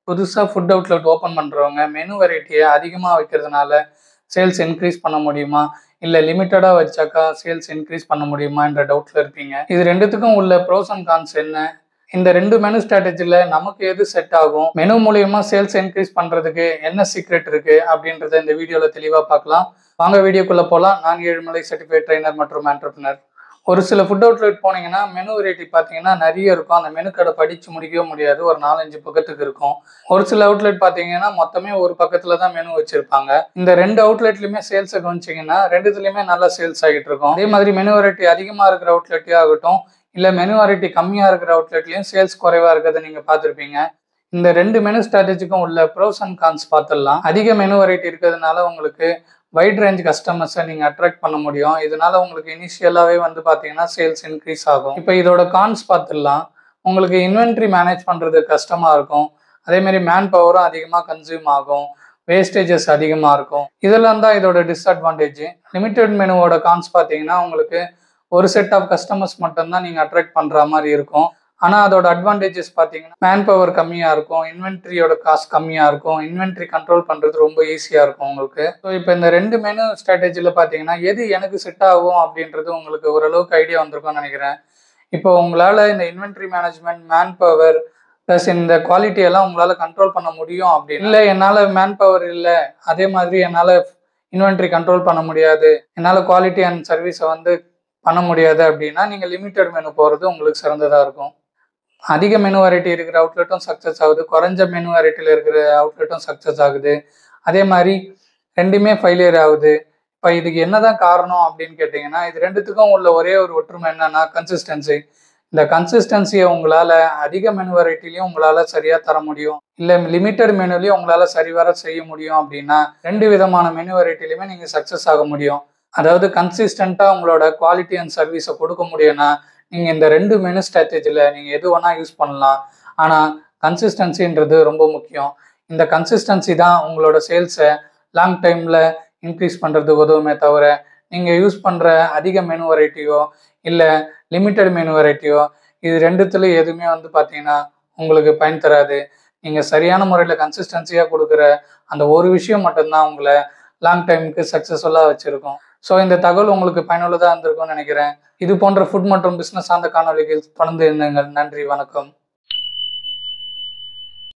புதுசாக food outlet open பண்ணுறவங்க menu வெரைட்டியை அதிகமாக வைக்கிறதுனால சேல்ஸ் இன்க்ரீஸ் பண்ண முடியுமா இல்லை லிமிட்டடாக வச்சாக்கா சேல்ஸ் இன்க்ரீஸ் பண்ண முடியுமா என்ற டவுட்டில் இருப்பீங்க இது ரெண்டுத்துக்கும் உள்ள ப்ரோஸ் அண்ட் கான்ஸ் என்ன இந்த ரெண்டு மெனு ஸ்ட்ராட்டஜியில் நமக்கு எது செட் ஆகும் மெனு மூலியமா சேல்ஸ் இன்க்ரீஸ் பண்ணுறதுக்கு என்ன சீக்ரெட் இருக்குது அப்படின்றத இந்த வீடியோவில் தெளிவாக பார்க்கலாம் வாங்க வீடியோக்குள்ளே போகலாம் நான் ஏழுமலை சர்டிஃபைட் ட்ரைனர் மற்றும் ஆண்டர்பிரினர் ஒரு சில ஃபுட் அவுட்லெட் போனீங்கன்னா மெனு வெரைட்டி பார்த்தீங்கன்னா நிறைய இருக்கும் அந்த மெனு கடை படித்து முடிக்கவே முடியாது ஒரு நாலஞ்சு பக்கத்துக்கு இருக்கும் ஒரு சில அவுட்லெட் பார்த்தீங்கன்னா மொத்தமே ஒரு பக்கத்தில் தான் மெனு வச்சிருப்பாங்க இந்த ரெண்டு அவுட்லெட்லையுமே சேல்ஸை கவனிச்சிங்கன்னா ரெண்டுத்துலையுமே நல்லா சேல்ஸ் ஆகிட்டு இருக்கும் அதே மாதிரி மெனு வெரைட்டி அதிகமாக இருக்கிற அவுட்லெட்டே ஆகட்டும் இல்லை மெனு வெரைட்டி கம்மியாக இருக்கிற அவுட்லெட்லையும் சேல்ஸ் குறைவாக இருக்கிறத நீங்கள் பார்த்துருப்பீங்க இந்த ரெண்டு மெனு ஸ்ட்ராட்டஜிக்கும் உள்ள ப்ரோஸ் அண்ட் கான்ஸ் பார்த்துடலாம் அதிக மெனு வெரைட்டி இருக்கிறதுனால உங்களுக்கு வைட் ரேஞ்ச் கஸ்டமர்ஸை நீங்கள் அட்ராக்ட் பண்ண முடியும் இதனால உங்களுக்கு இனிஷியலாகவே வந்து பார்த்தீங்கன்னா சேல்ஸ் இன்க்ரீஸ் ஆகும் இப்போ இதோட கான்ஸ் பார்த்துடலாம் உங்களுக்கு இன்வென்ட்ரி மேனேஜ் பண்ணுறது கஷ்டமாக இருக்கும் அதேமாரி மேன் பவரும் அதிகமாக கன்சியூம் ஆகும் வேஸ்டேஜஸ் அதிகமாக இருக்கும் இதெல்லாம் தான் இதோட டிஸ்அட்வான்டேஜ் லிமிட்டெட் மெனுவோட கான்ஸ் பார்த்தீங்கன்னா உங்களுக்கு ஒரு செட் ஆஃப் கஸ்டமர்ஸ் மட்டும்தான் நீங்கள் அட்ராக்ட் பண்ணுற மாதிரி இருக்கும் ஆனால் அதோட அட்வான்டேஜஸ் பார்த்தீங்கன்னா மேன் பவர் கம்மியாக இருக்கும் இன்வென்ட்ரியோட காஸ்ட் கம்மியாக இருக்கும் இன்வென்ட்ரி கண்ட்ரோல் பண்ணுறது ரொம்ப ஈஸியாக இருக்கும் உங்களுக்கு ஸோ இப்போ இந்த ரெண்டு மெனு ஸ்ட்ராட்டஜியில் பார்த்தீங்கன்னா எது எனக்கு செட் ஆகும் அப்படின்றது உங்களுக்கு ஓரளவுக்கு ஐடியா வந்திருக்கும்னு நினைக்கிறேன் இப்போ உங்களால் இந்த inventory management man power plus இந்த குவாலிட்டி எல்லாம் உங்களால் கண்ட்ரோல் பண்ண முடியும் அப்படின்னு இல்லை என்னால் மேன் பவர் இல்லை அதே மாதிரி என்னால் இன்வென்ட்ரி கண்ட்ரோல் பண்ண முடியாது என்னால் குவாலிட்டி அண்ட் சர்வீஸை வந்து பண்ண முடியாது அப்படின்னா நீங்கள் லிமிட்டட் மெனு போகிறது உங்களுக்கு சிறந்ததாக இருக்கும் அதிக மெனு வெரைட்டி இருக்கிற அவுட்லெட்டும் சக்ஸஸ் ஆகுது குறைஞ்ச மெனு வெரைட்டியில் இருக்கிற அவுட்லெட்டும் சக்ஸஸ் ஆகுது அதே மாதிரி ரெண்டுமே ஃபெயிலியர் ஆகுது இப்போ இதுக்கு என்னதான் காரணம் அப்படின்னு கேட்டிங்கன்னா இது ரெண்டுத்துக்கும் உள்ள ஒரே ஒரு ஒற்றுமை என்னன்னா கன்சிஸ்டன்சி இந்த கன்சிஸ்டன்சியை உங்களால் அதிக மெனு வெரைட்டிலையும் உங்களால் சரியாக தர முடியும் இல்லை லிமிட்டட் மெனுலையும் உங்களால் சரிவர செய்ய முடியும் அப்படின்னா ரெண்டு விதமான மெனு வெரைட்டிலையுமே நீங்கள் சக்ஸஸ் ஆக முடியும் அதாவது கன்சிஸ்டண்ட்டாக உங்களோட குவாலிட்டி அண்ட் சர்வீஸை கொடுக்க முடியும்னா நீங்கள் இந்த ரெண்டு மெனு ஸ்ட்ராட்டஜியில் நீங்கள் எது வேணால் யூஸ் பண்ணலாம் ஆனால் கன்சிஸ்டன்சின்றது ரொம்ப முக்கியம் இந்த கன்சிஸ்டன்சி தான் உங்களோட சேல்ஸை லாங் டைமில் இன்க்ரீஸ் பண்ணுறதுக்கு உதவுமே தவிர நீங்கள் யூஸ் பண்ணுற அதிக மெனு வெரைட்டியோ இல்லை லிமிட்டட் மெனு வெரைட்டியோ இது ரெண்டுத்துல எதுவுமே வந்து பார்த்தீங்கன்னா உங்களுக்கு பயன் தராது நீங்கள் சரியான முறையில் கன்சிஸ்டன்சியாக கொடுக்குற அந்த ஒரு விஷயம் மட்டும்தான் உங்களை லாங் டைமுக்கு சக்ஸஸ்ஃபுல்லாக வச்சுருக்கோம் ஸோ இந்த தகவல் உங்களுக்கு பயனுள்ளதாக இருந்திருக்கும்னு நினைக்கிறேன் இது போன்ற ஃபுட் மற்றும் பிஸ்னஸ் சார்ந்த காணொலிகள் தொடர்ந்து இருந்தீங்கள் நன்றி வணக்கம்